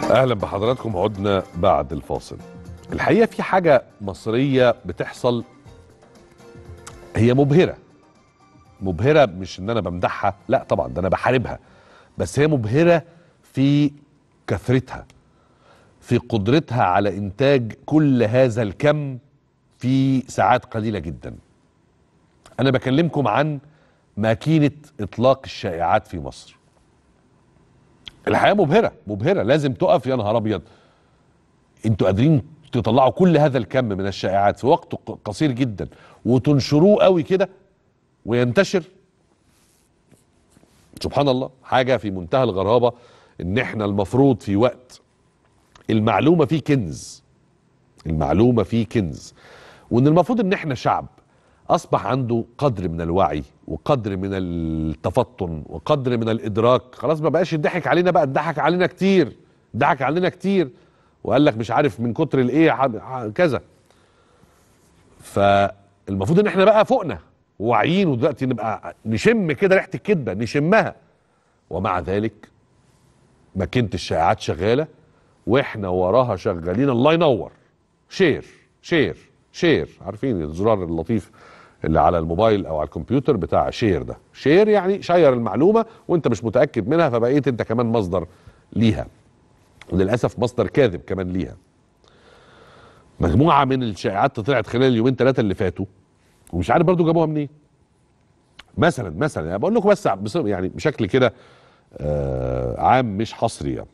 اهلا بحضراتكم عدنا بعد الفاصل الحقيقه في حاجه مصريه بتحصل هي مبهره مبهره مش ان انا بمدحها لا طبعا ده انا بحاربها بس هي مبهره في كثرتها في قدرتها على انتاج كل هذا الكم في ساعات قليله جدا انا بكلمكم عن ماكينه اطلاق الشائعات في مصر الحياه مبهره مبهره لازم تقف يا نهار ابيض انتوا قادرين تطلعوا كل هذا الكم من الشائعات في وقت ق- قصير جدا وتنشروه قوي كده وينتشر سبحان الله حاجه في منتهى الغرابه ان احنا المفروض في وقت المعلومه فيه كنز المعلومه فيه كنز وان المفروض ان احنا شعب اصبح عنده قدر من الوعي وقدر من التفطن وقدر من الادراك خلاص ما بقاش يضحك علينا بقى اتضحك علينا كتير ضحك علينا كتير وقال لك مش عارف من كتر الايه ح- ح- كذا فالمفروض ان احنا بقى فوقنا وواعيين ودلوقتي نبقى نشم كده ريحه الكذبه نشمها ومع ذلك ماكينه الشائعات شغاله واحنا وراها شغالين الله ينور شير شير شير عارفين الزرار اللطيف اللي على الموبايل او على الكمبيوتر بتاع شير ده شير يعني شير المعلومه وانت مش متاكد منها فبقيت انت كمان مصدر ليها وللاسف مصدر كاذب كمان ليها مجموعه من الشائعات طلعت خلال اليومين ثلاثه اللي فاتوا ومش عارف برضو جابوها منين مثلا مثلا يعني بقول لكم بس بس- يعني بشكل كده آه عام مش حصري يعني.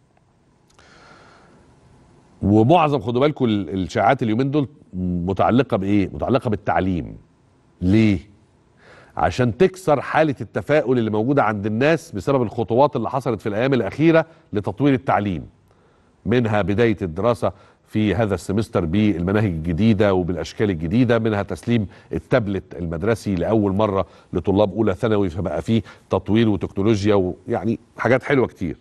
ومعظم خدوا بالكم ال- الشائعات اليومين دول متعلقه بايه؟ متعلقه بالتعليم. ليه؟ عشان تكسر حاله التفاؤل اللي موجوده عند الناس بسبب الخطوات اللي حصلت في الايام الاخيره لتطوير التعليم. منها بدايه الدراسه في هذا السمستر بالمناهج الجديده وبالاشكال الجديده منها تسليم التابلت المدرسي لاول مره لطلاب اولى ثانوي فبقى فيه تطوير وتكنولوجيا ويعني حاجات حلوه كتير.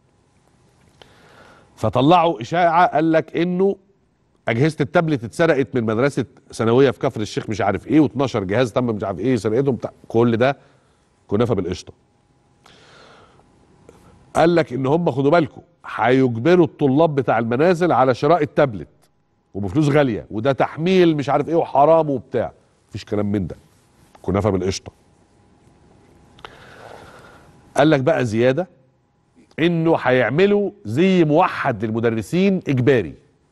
فطلعوا اشاعه قال لك انه اجهزه التابلت اتسرقت من مدرسه ثانويه في كفر الشيخ مش عارف ايه و12 جهاز تم مش عارف ايه سرقتهم بتاع كل ده كنافه بالقشطه قال لك ان هم خدوا بالكم هيجبروا الطلاب بتاع المنازل على شراء التابلت وبفلوس غاليه وده تحميل مش عارف ايه وحرام وبتاع مفيش كلام من ده كنافه بالقشطه قال لك بقى زياده انه هيعملوا زي موحد للمدرسين اجباري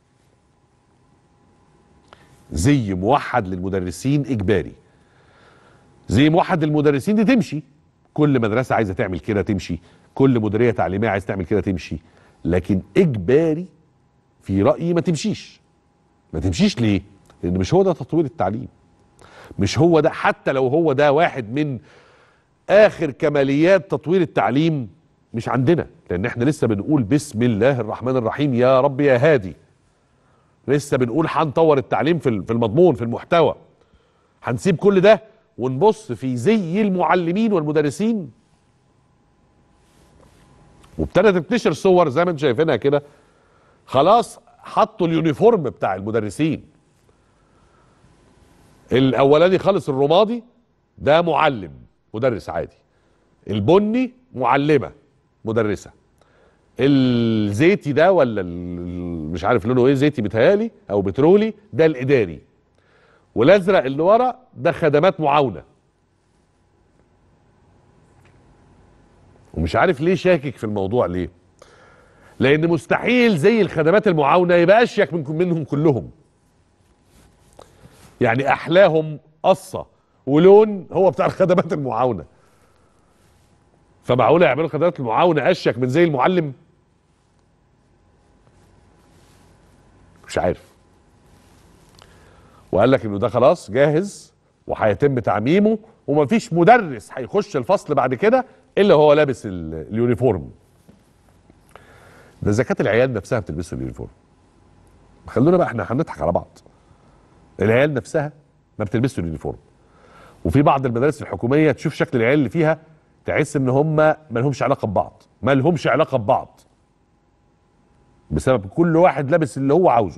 زي موحد للمدرسين اجباري زي موحد للمدرسين دي تمشي كل مدرسه عايزه تعمل كده تمشي كل مديريه تعليميه عايزه تعمل كده تمشي لكن اجباري في رايي ما تمشيش ما تمشيش ليه لان مش هو ده تطوير التعليم مش هو ده حتى لو هو ده واحد من اخر كماليات تطوير التعليم مش عندنا لان احنا لسه بنقول بسم الله الرحمن الرحيم يا رب يا هادي لسه بنقول هنطور التعليم في في المضمون في المحتوى هنسيب كل ده ونبص في زي المعلمين والمدرسين وابتدت تنتشر صور زي ما انتم شايفينها كده خلاص حطوا اليونيفورم بتاع المدرسين الاولاني خالص الرمادي ده معلم مدرس عادي البني معلمه مدرسه الزيتي ده ولا ال- مش عارف لونه ايه زيتي بيتهيالي او بترولي ده الاداري والازرق اللي ورا ده خدمات معاونه ومش عارف ليه شاكك في الموضوع ليه لان مستحيل زي الخدمات المعاونه يبقى اشيك منكم منهم كلهم يعني احلاهم قصه ولون هو بتاع الخدمات المعاونه فمعقوله يعملوا خدمات المعاونه اشيك من زي المعلم مش عارف وقال لك انه ده خلاص جاهز وهيتم تعميمه ومفيش مدرس هيخش الفصل بعد كده الا هو لابس ال- اليونيفورم ده اذا كانت العيال نفسها بتلبس اليونيفورم خلونا بقى احنا هنضحك على بعض العيال نفسها ما بتلبسش اليونيفورم وفي بعض المدارس الحكوميه تشوف شكل العيال اللي فيها تحس ان هم ما لهمش علاقه ببعض ما لهمش علاقه ببعض بسبب كل واحد لابس اللي هو عاوزه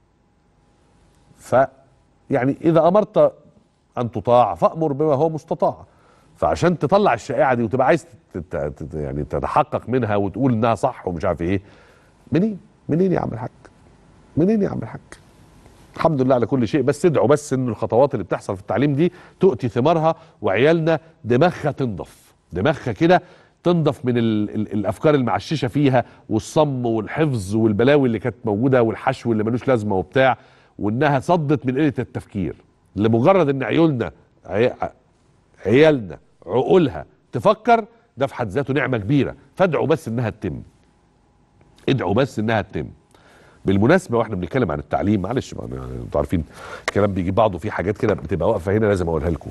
ف يعني اذا امرت ان تطاع فامر بما هو مستطاع فعشان تطلع الشائعه دي وتبقى عايز تت- تت- يعني تتحقق منها وتقول انها صح ومش عارف ايه منين منين يا عم الحاج منين يا عم الحاج الحمد لله على كل شيء بس ادعوا بس ان الخطوات اللي بتحصل في التعليم دي تؤتي ثمارها وعيالنا دماغها تنضف دماغها كده تنضف من ال ال الافكار المعششه فيها والصم والحفظ والبلاوي اللي كانت موجوده والحشو اللي ملوش لازمه وبتاع وانها صدت من قله التفكير لمجرد ان عيولنا عي عيالنا عقولها تفكر ده في حد ذاته نعمه كبيره فادعوا بس انها تتم ادعوا بس انها تتم بالمناسبه واحنا بنتكلم عن التعليم معلش ما- يعني انتوا عارفين الكلام بيجيب بعضه في حاجات كده بتبقى واقفه هنا لازم اقولها لكم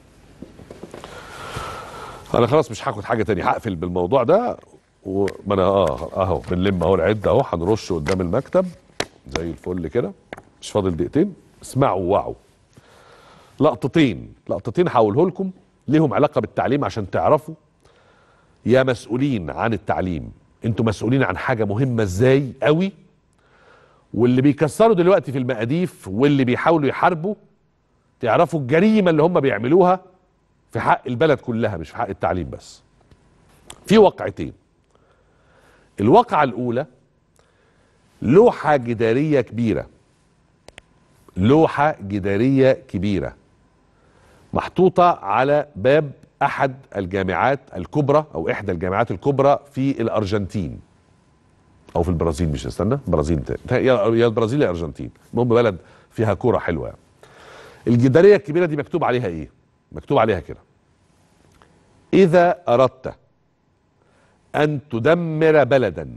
انا خلاص مش هاخد حاجه تاني هقفل بالموضوع ده وما انا اه اهو بنلم اهو العده اهو هنرش قدام المكتب زي الفل كده مش فاضل دقيقتين اسمعوا ووعوا لقطتين لقطتين هقوله لكم ليهم علاقه بالتعليم عشان تعرفوا يا مسؤولين عن التعليم انتوا مسؤولين عن حاجه مهمه ازاي قوي واللي بيكسروا دلوقتي في المقاديف واللي بيحاولوا يحاربوا تعرفوا الجريمه اللي هم بيعملوها في حق البلد كلها مش في حق التعليم بس في واقعتين الواقعة الأولى لوحة جدارية كبيرة لوحة جدارية كبيرة محطوطة على باب أحد الجامعات الكبرى أو إحدى الجامعات الكبرى في الأرجنتين أو في البرازيل مش استنى البرازيل يا يا البرازيل يا الأرجنتين المهم بلد فيها كرة حلوة يعني. الجدارية الكبيرة دي مكتوب عليها إيه؟ مكتوب عليها كده إذا أردت أن تدمر بلدا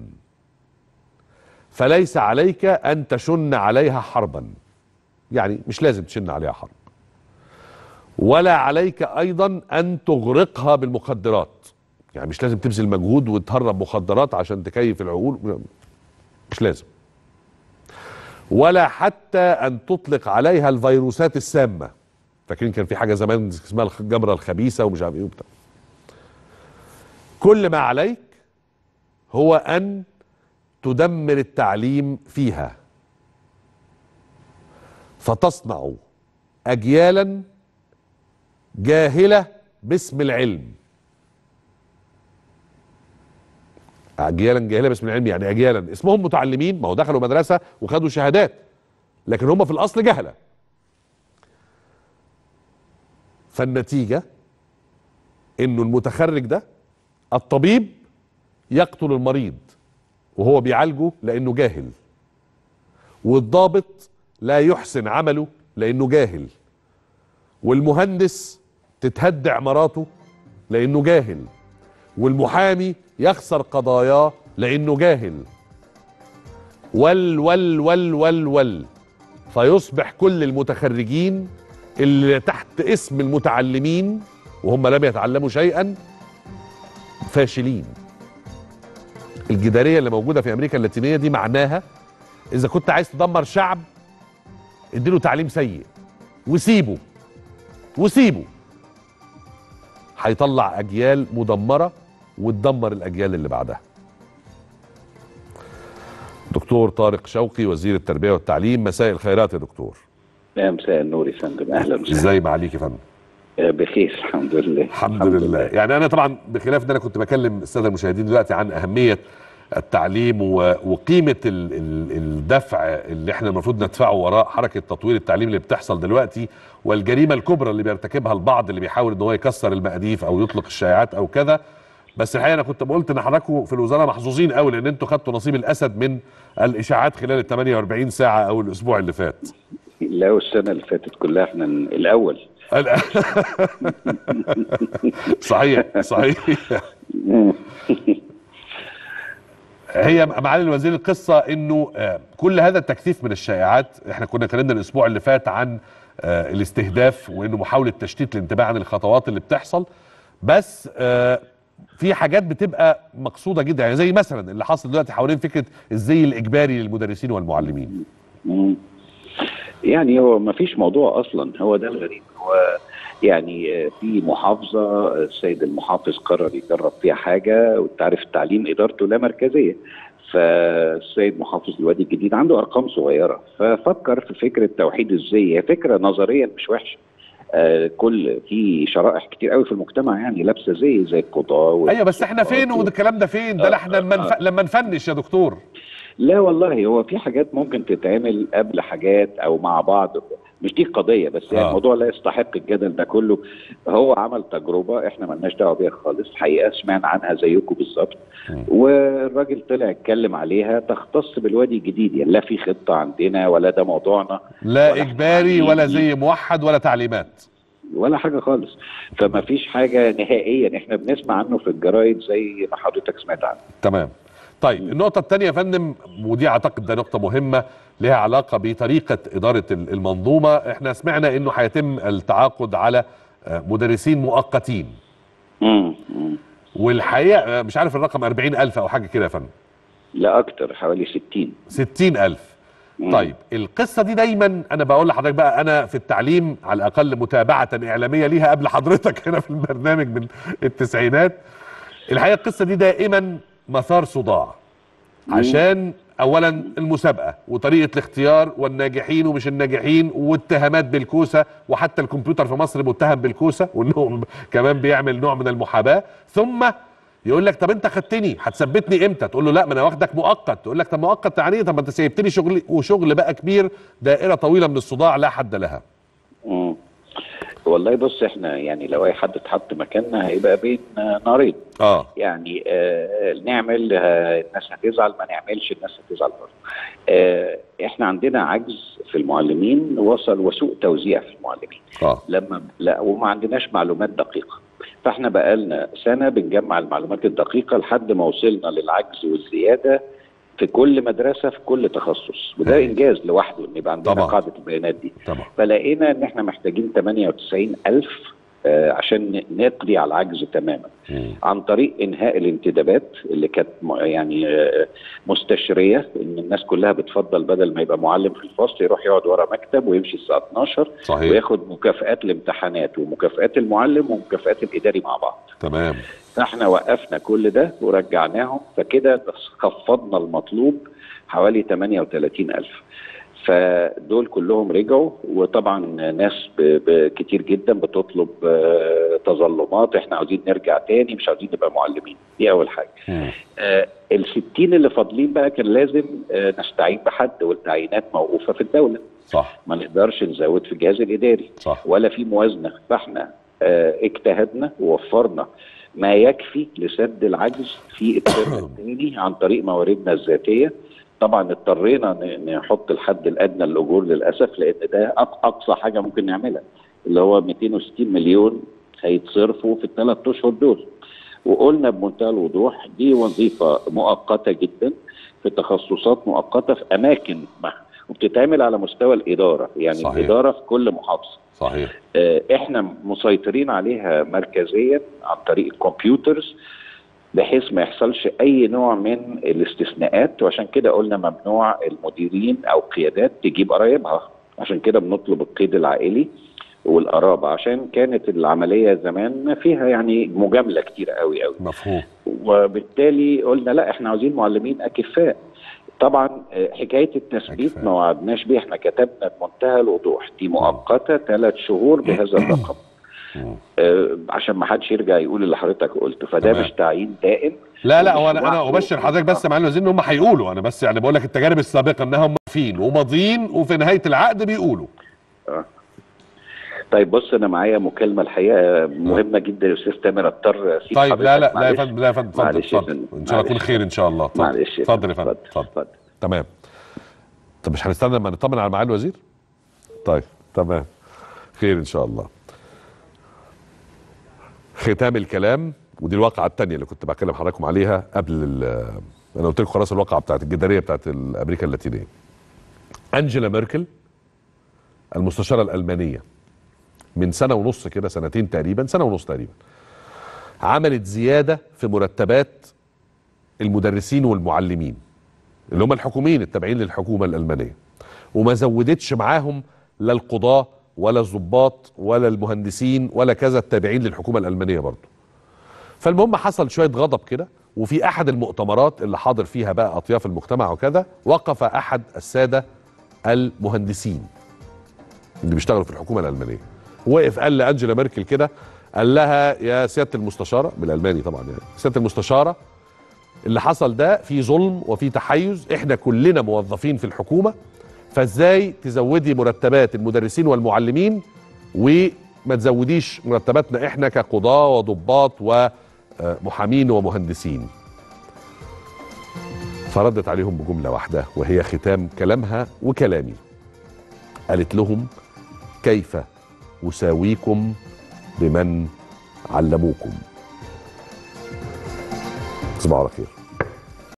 فليس عليك أن تشن عليها حربا يعني مش لازم تشن عليها حرب ولا عليك أيضا أن تغرقها بالمخدرات يعني مش لازم تبذل مجهود وتهرب مخدرات عشان تكيف العقول مش لازم ولا حتى أن تطلق عليها الفيروسات السامة فاكرين كان في حاجة زمان اسمها الجمرة الخبيثة ومش عارف ايه وبتاع كل ما عليك هو ان تدمر التعليم فيها فتصنع اجيالا جاهله باسم العلم اجيالا جاهله باسم العلم يعني اجيالا اسمهم متعلمين ما هو دخلوا مدرسه وخدوا شهادات لكن هم في الاصل جهله فالنتيجه انه المتخرج ده الطبيب يقتل المريض وهو بيعالجه لانه جاهل والضابط لا يحسن عمله لانه جاهل والمهندس تتهد عماراته لانه جاهل والمحامي يخسر قضاياه لانه جاهل ول ول ول ول ول فيصبح كل المتخرجين اللي تحت اسم المتعلمين وهم لم يتعلموا شيئا فاشلين الجداريه اللي موجوده في امريكا اللاتينيه دي معناها اذا كنت عايز تدمر شعب اديله تعليم سيء وسيبه وسيبه هيطلع اجيال مدمره وتدمر الاجيال اللي بعدها دكتور طارق شوقي وزير التربيه والتعليم مساء الخيرات يا دكتور يا مساء النور يا فندم اهلا وسهلا ازاي معاليك يا فندم آه، بخير الحمد لله الحمد لله يعني انا طبعا بخلاف ان انا كنت بكلم الساده المشاهدين دلوقتي عن اهميه التعليم و- وقيمه ال- ال- الدفع اللي احنا المفروض ندفعه وراء حركه تطوير التعليم اللي بتحصل دلوقتي والجريمه الكبرى اللي بيرتكبها البعض اللي بيحاول ان هو يكسر المقاديف او يطلق الشائعات او كذا بس الحقيقه انا كنت قلت ان حضراتكم في الوزاره محظوظين قوي لان انتوا خدتوا نصيب الاسد من الاشاعات خلال ال 48 ساعه او الاسبوع اللي فات لا والسنه اللي فاتت كلها احنا الاول ال- صحيح صحيح هي معالي الوزير القصه انه آه، كل هذا التكثيف من الشائعات احنا كنا اتكلمنا الاسبوع اللي فات عن آه، الاستهداف وانه محاوله تشتيت الانتباه عن الخطوات اللي بتحصل بس آه، في حاجات بتبقى مقصوده جدا يعني زي مثلا اللي حاصل دلوقتي حوالين فكره الزي الاجباري للمدرسين والمعلمين مم. يعني هو ما فيش موضوع اصلا هو ده الغريب هو يعني آه، في محافظه آه، السيد المحافظ قرر يجرب فيها حاجه وانت عارف التعليم ادارته لا مركزيه فالسيد محافظ الوادي الجديد عنده ارقام صغيره ففكر في فكره توحيد الزي هي فكره نظريا مش وحشه آه كل في شرائح كتير قوي في المجتمع يعني لابسه زي زي القضاه ايوه بس احنا فين والضباط والكلام ده فين ده آه، احنا لما آه. نف- لما نفنش يا دكتور لا والله هو في حاجات ممكن تتعمل قبل حاجات او مع بعض مش دي القضيه بس يعني آه. الموضوع لا يستحق الجدل ده كله هو عمل تجربه احنا ملناش دعوه بيها خالص حقيقه سمعنا عنها زيكم بالظبط مم. والراجل طلع اتكلم عليها تختص بالوادي الجديد يعني لا في خطه عندنا ولا ده موضوعنا لا ولا اجباري إحنا ولا عاملين- زي موحد ولا تعليمات ولا حاجه خالص فما فيش حاجه نهائيا احنا بنسمع عنه في الجرايد زي ما حضرتك سمعت عنه تمام طيب النقطة الثانية يا فندم ودي اعتقد ده نقطة مهمة لها علاقة بطريقة إدارة ال- المنظومة احنا سمعنا انه هيتم التعاقد على آه، مدرسين مؤقتين مم. مم. والحقيقة آه، مش عارف الرقم 40 ألف أو حاجة كده يا فندم لا اكتر حوالي 60 60 ألف مم. طيب القصة دي دايما أنا بقول لحضرتك بقى أنا في التعليم على الأقل متابعة إعلامية ليها قبل حضرتك هنا في البرنامج من التسعينات الحقيقة القصة دي دائما مثار صداع عشان اولا المسابقه وطريقه الاختيار والناجحين ومش الناجحين واتهامات بالكوسه وحتى الكمبيوتر في مصر متهم بالكوسه وانه كمان بيعمل نوع من المحاباه ثم يقول لك طب انت خدتني هتثبتني امتى تقول له لا ما انا واخدك مؤقت تقول لك طب مؤقت يعني ايه طب ما انت سيبتني شغل وشغل بقى كبير دائره طويله من الصداع لا حد لها مم. والله بص احنا يعني لو اي حد اتحط مكاننا هيبقى بين آه، نارين اه يعني آه نعمل آه الناس هتزعل ما نعملش الناس هتزعل برضه آه احنا عندنا عجز في المعلمين وصل وسوء توزيع في المعلمين اه لما لا وما عندناش معلومات دقيقه فاحنا بقالنا سنه بنجمع المعلومات الدقيقه لحد ما وصلنا للعجز والزياده في كل مدرسه في كل تخصص وده أيوة. انجاز لوحده ان يبقى عندنا طبعا. قاعده البيانات دي طبعا فلقينا ان احنا محتاجين 98 الف آه، عشان ن- نقضي على العجز تماما مم. عن طريق انهاء الانتدابات اللي كانت م- يعني آه، مستشريه ان الناس كلها بتفضل بدل ما يبقى معلم في الفصل يروح يقعد ورا مكتب ويمشي الساعه 12 صحيح وياخد مكافآت الامتحانات ومكافآت المعلم ومكافآت الاداري مع بعض تمام فاحنا وقفنا كل ده ورجعناهم فكده خفضنا المطلوب حوالي 38 ألف فدول كلهم رجعوا وطبعا ناس ب- ب- كتير جدا بتطلب آه، تظلمات احنا عاوزين نرجع تاني مش عاوزين نبقى معلمين دي اول حاجه مم. آه ال 60 اللي فاضلين بقى كان لازم آه نستعين بحد والتعيينات موقوفه في الدوله صح ما نقدرش نزود في الجهاز الاداري صح ولا في موازنه فاحنا آه، اجتهدنا ووفرنا ما يكفي لسد العجز في الترم الثاني عن طريق مواردنا الذاتيه طبعا اضطرينا ن- نحط الحد الادنى للاجور للاسف لان ده أق- اقصى حاجه ممكن نعملها اللي هو 260 مليون هيتصرفوا في الثلاث اشهر دول وقلنا بمنتهى الوضوح دي وظيفه مؤقته جدا في تخصصات مؤقته في اماكن ما وبتتعمل على مستوى الاداره يعني صحيح. الاداره في كل محافظه صحيح آه، احنا مسيطرين عليها مركزيا عن طريق الكمبيوترز بحيث ما يحصلش اي نوع من الاستثناءات وعشان كده قلنا ممنوع المديرين او قيادات تجيب قرايبها عشان كده بنطلب القيد العائلي والقرابه عشان كانت العمليه زمان فيها يعني مجامله كتير قوي قوي مفهوم وبالتالي قلنا لا احنا عاوزين معلمين اكفاء طبعا آه، حكايه التثبيت أكفاء. ما وعدناش بيها احنا كتبنا بمنتهى الوضوح دي مؤقته ثلاث شهور بهذا الرقم مم. آه، عشان ما حدش يرجع يقول اللي حضرتك قلته فده تمام. مش تعيين دائم لا لا ومش هو انا انا لوحده. ابشر حضرتك بس يا معالي الوزير ان هم هيقولوا انا بس يعني بقول لك التجارب السابقه انهم واقفين وماضيين وفي نهايه العقد بيقولوا طيب بص انا معايا مكالمه الحقيقه مهمه جدا يا استاذ تامر اضطر اسيب طيب لا لا حضرتك، لا يا معلش. فندم لا يا فندم اتفضل معلش يا اتفضل فندم، ان شاء الله يكون معلش. خير ان شاء الله اتفضل معلش يا اتفضل يا فندم، فندم اتفضل اتفضل تمام طب مش هنستنى لما نطمن على معالي الوزير طيب تمام خير ان شاء الله ختام الكلام ودي الواقعة التانية اللي كنت بكلم حضراتكم عليها قبل ال- انا قلت لكم خلاص الواقعة بتاعت الجدارية بتاعت امريكا اللاتينية انجيلا ميركل المستشارة الألمانية من سنة ونص كده سنتين تقريبا سنة ونص تقريبا عملت زيادة في مرتبات المدرسين والمعلمين اللي هم الحكوميين التابعين للحكومة الألمانية وما زودتش معاهم لا القضاة ولا الضباط ولا المهندسين ولا كذا التابعين للحكومة الألمانية برضه فالمهم حصل شوية غضب كده وفي أحد المؤتمرات اللي حاضر فيها بقى أطياف المجتمع وكذا وقف أحد السادة المهندسين اللي بيشتغلوا في الحكومة الألمانية وقف قال لأنجيلا ميركل كده قال لها يا سيادة المستشارة بالألماني طبعا يعني سيادة المستشارة اللي حصل ده في ظلم وفي تحيز احنا كلنا موظفين في الحكومه فازاي تزودي مرتبات المدرسين والمعلمين وما تزوديش مرتباتنا احنا كقضاه وضباط ومحامين ومهندسين فردت عليهم بجمله واحده وهي ختام كلامها وكلامي قالت لهم كيف اساويكم بمن علموكم تصبحوا على خير